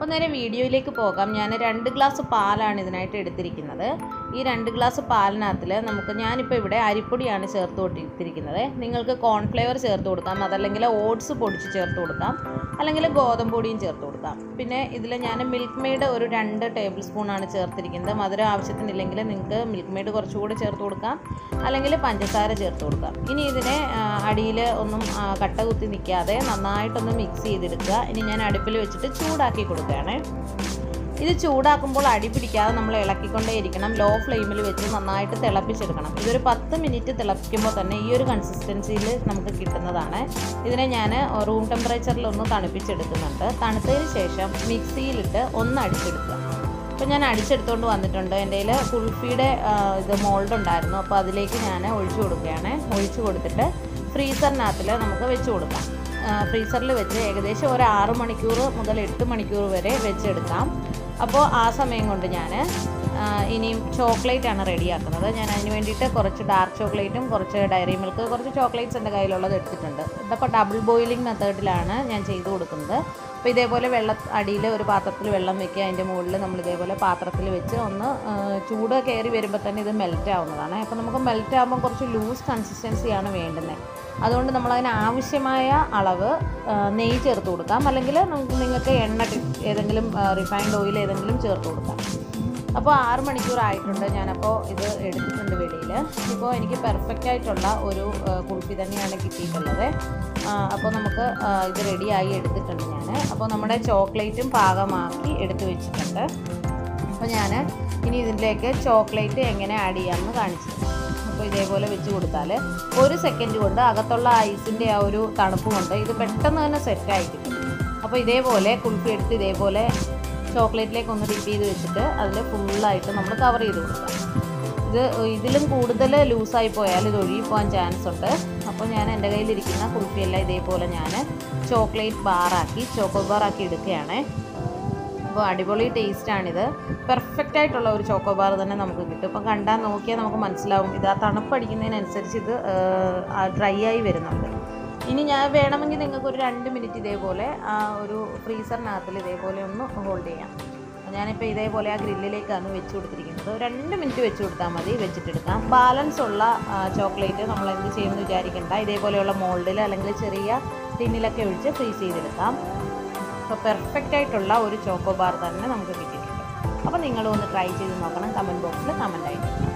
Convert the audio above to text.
അപ്പോൾ നേരെ വീഡിയോയിലേക്ക് പോകാം ഞാൻ രണ്ട് ഗ്ലാസ് പാലാണ് ഇതിനായിട്ട് എടുത്തിരിക്കുന്നത് ഈ രണ്ട് ഗ്ലാസ് പാലിനകത്തിൽ നമുക്ക് ഞാനിപ്പോൾ ഇവിടെ അരിപ്പൊടിയാണ് ചേർത്ത് കൊടുത്തിരിക്കുന്നത് നിങ്ങൾക്ക് കോൺഫ്ലേവർ ചേർത്ത് കൊടുക്കാം അതല്ലെങ്കിൽ ഓട്സ് പൊടിച്ച് ചേർത്ത് കൊടുക്കാം അല്ലെങ്കിൽ ഗോതമ്പ് പൊടിയും ചേർത്ത് കൊടുക്കാം പിന്നെ ഇതിൽ ഞാൻ മിൽക്ക് മെയ്ഡ് ഒരു രണ്ട് ടേബിൾ സ്പൂണാണ് ചേർത്തിരിക്കുന്നത് മധുരം ആവശ്യത്തിനില്ലെങ്കിൽ നിങ്ങൾക്ക് മിൽക്ക് മെയ്ഡ് കുറച്ചുകൂടി ചേർത്ത് കൊടുക്കാം അല്ലെങ്കിൽ പഞ്ചസാര ചേർത്ത് കൊടുക്കാം ഇനി ഇതിനെ അടിയിൽ ഒന്നും ആ, കട്ട കുത്തി നിൽക്കാതെ നന്നായിട്ടൊന്ന് മിക്സ് ചെയ്തെടുക്കുക ഇനി ഞാൻ അടുപ്പിൽ വെച്ചിട്ട് ചൂടാക്കി കൊടുക്കുകയാണേ ഇത് ചൂടാക്കുമ്പോൾ അടി പിടിക്കാതെ നമ്മൾ ഇളക്കിക്കൊണ്ടേ ഇരിക്കണം ലോ ഫ്ലെയിമിൽ വെച്ച് നന്നായിട്ട് തിളപ്പിച്ചെടുക്കണം ഇതൊരു പത്ത് മിനിറ്റ് തിളപ്പിക്കുമ്പോൾ തന്നെ ഈ ഒരു കൺസിസ്റ്റൻസിയിൽ നമുക്ക് കിട്ടുന്നതാണ് ഇതിനെ ഞാൻ റൂം ടെമ്പറേച്ചറിൽ ഒന്ന് തണുപ്പിച്ചെടുക്കുന്നുണ്ട് തണുത്തതിന് ശേഷം മിക്സിയിലിട്ട് ഒന്ന് അടിച്ചെടുക്കുക അപ്പോൾ ഞാൻ അടിച്ചെടുത്തുകൊണ്ട് വന്നിട്ടുണ്ട് എൻ്റെ കയ്യിൽ കുൾഫിയുടെ ആ, ഇത് മോൾഡ് ഉണ്ടായിരുന്നു അപ്പോൾ അതിലേക്ക് ഞാൻ ഒഴിച്ചു കൊടുക്കുകയാണ് ഒഴിച്ചു കൊടുത്തിട്ട് ഫ്രീസറിനകത്തിൽ നമുക്ക് വെച്ച് കൊടുക്കാം ഫ്രീസറിൽ വെച്ച് ഏകദേശം ഒരു ആറ് മണിക്കൂർ മുതൽ എട്ട് മണിക്കൂർ വരെ വെച്ചെടുക്കാം അപ്പോൾ ആ സമയം കൊണ്ട് ഞാൻ ഇനിയും ചോക്ലേറ്റ് ആണ് റെഡിയാക്കുന്നത് ഞാൻ അതിന് വേണ്ടിയിട്ട് കുറച്ച് ഡാർക്ക് ചോക്ലേറ്റും കുറച്ച് ഡയറി മിൽക്ക് കുറച്ച് ചോക്ലേറ്റ്സ് എൻ്റെ കയ്യിലുള്ളത് എടുത്തിട്ടുണ്ട് ഇതപ്പോൾ ഡബിൾ ബോയിലിംഗ് മെത്തേഡിലാണ് ഞാൻ ചെയ്തു കൊടുക്കുന്നത് അപ്പോൾ ഇതേപോലെ വെള്ള അടിയിൽ ഒരു പാത്രത്തിൽ വെള്ളം വെക്കുക അതിൻ്റെ മുകളിൽ നമ്മൾ ഇതേപോലെ പാത്രത്തിൽ വെച്ച് ഒന്ന് ആ, ചൂട് കയറി വരുമ്പോൾ തന്നെ ഇത് മെൽറ്റ് ആവുന്നതാണ് അപ്പോൾ നമുക്ക് മെൽറ്റ് ആകുമ്പോൾ കുറച്ച് ലൂസ് കൺസിസ്റ്റൻസിയാണ് വേണ്ടുന്നത് അതുകൊണ്ട് നമ്മൾ അതിന് ആവശ്യമായ അളവ് ആ, നെയ്യ് ചേർത്ത് കൊടുക്കാം അല്ലെങ്കിൽ നമുക്ക് നിങ്ങൾക്ക് എണ്ണ ടി- ഏതെങ്കിലും റിഫൈൻഡ് ഓയിൽ ഏതെങ്കിലും ചേർത്ത് കൊടുക്കാം അപ്പോൾ ആറ് മണിക്കൂർ ആയിട്ടുണ്ട് ഞാനപ്പോൾ ഇത് എടുത്തിട്ടുണ്ട് വെളിയിൽ ഇപ്പോൾ എനിക്ക് പെർഫെക്റ്റ് ആയിട്ടുള്ള ഒരു ആ, കുൾഫി തന്നെയാണ് കിട്ടിയിട്ടുള്ളത് ആ, അപ്പോൾ നമുക്ക് ആ, ഇത് റെഡിയായി എടുത്തിട്ടുണ്ട് ഞാൻ അപ്പോൾ നമ്മുടെ ചോക്ലേറ്റും പാകമാക്കി എടുത്ത് വെച്ചിട്ടുണ്ട് അപ്പോൾ ഞാൻ ഇനി ഇതിലേക്ക് ചോക്ലേറ്റ് എങ്ങനെ ആഡ് ചെയ്യാമെന്ന് കാണിച്ചു തരാം. അപ്പോൾ ഇതേപോലെ വെച്ച് കൊടുത്താൽ ഒരു സെക്കൻഡ് കൊണ്ട് അകത്തുള്ള ഐസിൻ്റെ ആ ഒരു തണുപ്പ് കൊണ്ട് ഇത് പെട്ടെന്ന് തന്നെ സെറ്റായി കിട്ടും അപ്പോൾ ഇതേപോലെ കുൾഫി എടുത്ത് ഇതേപോലെ ചോക്ലേറ്റിലേക്ക് ഒന്ന് ഡിപ്പ് ചെയ്ത് വെച്ചിട്ട് അതിൽ ഫുള്ളായിട്ട് നമ്മൾ കവർ ചെയ്ത് കൊടുക്കാം ഇത് ഇതിലും കൂടുതൽ ലൂസായി പോയാൽ ഇത് ഒഴുകി പോകാൻ ചാൻസ് ഉണ്ട് അപ്പോൾ ഞാൻ എൻ്റെ കയ്യിലിരിക്കുന്ന കുൾഫിയെല്ലാം ഇതേപോലെ ഞാൻ ചോക്ലേറ്റ് ബാറാക്കി ചോക്കോ ബാറാക്കി എടുക്കുകയാണ് അപ്പോൾ അടിപൊളി ടേസ്റ്റാണിത് പെർഫെക്റ്റ് ആയിട്ടുള്ള ഒരു ചോക്കോ ബാർ തന്നെ നമുക്ക് കിട്ടും ഇപ്പം കണ്ടാൽ നോക്കിയാൽ നമുക്ക് മനസ്സിലാവും ഇത് ആ തണുപ്പടിക്കുന്നതിനനുസരിച്ച് ഇത് ഡ്രൈ ആയി വരുന്നുണ്ട് ഇനി ഞാൻ വേണമെങ്കിൽ നിങ്ങൾക്ക് ഒരു രണ്ട് മിനിറ്റ് ഇതേപോലെ ആ ഒരു ഫ്രീസറിനകത്തിൽ ഇതേപോലെ ഒന്ന് ഹോൾഡ് ചെയ്യാം ഞാനിപ്പോൾ ഇതേപോലെ ആ ഗ്രില്ലിലേക്കാണ് വെച്ച് കൊടുത്തിരിക്കുന്നത് ഒരു രണ്ട് മിനിറ്റ് വെച്ച് കൊടുത്താൽ മതി വെച്ചിട്ടെടുക്കാം ബാലൻസ് ഉള്ള ചോക്ലേറ്റ് നമ്മൾ എന്ത് ചെയ്യുമെന്ന് വിചാരിക്കേണ്ട ഇതേപോലെയുള്ള മോൾഡിൽ അല്ലെങ്കിൽ ചെറിയ ടിന്നിലൊക്കെ ഒഴിച്ച് ഫ്രീസ് ചെയ്തെടുക്കാം അപ്പോൾ പെർഫെക്റ്റ് ആയിട്ടുള്ള ഒരു ചോക്കോ ബാർ തന്നെ നമുക്ക് കിട്ടിയിട്ടുണ്ട് അപ്പോൾ നിങ്ങളും ഒന്ന് ട്രൈ ചെയ്ത് നോക്കണം കമൻറ്റ് ബോക്സിൽ കമൻറ്റ് ആയിട്ട്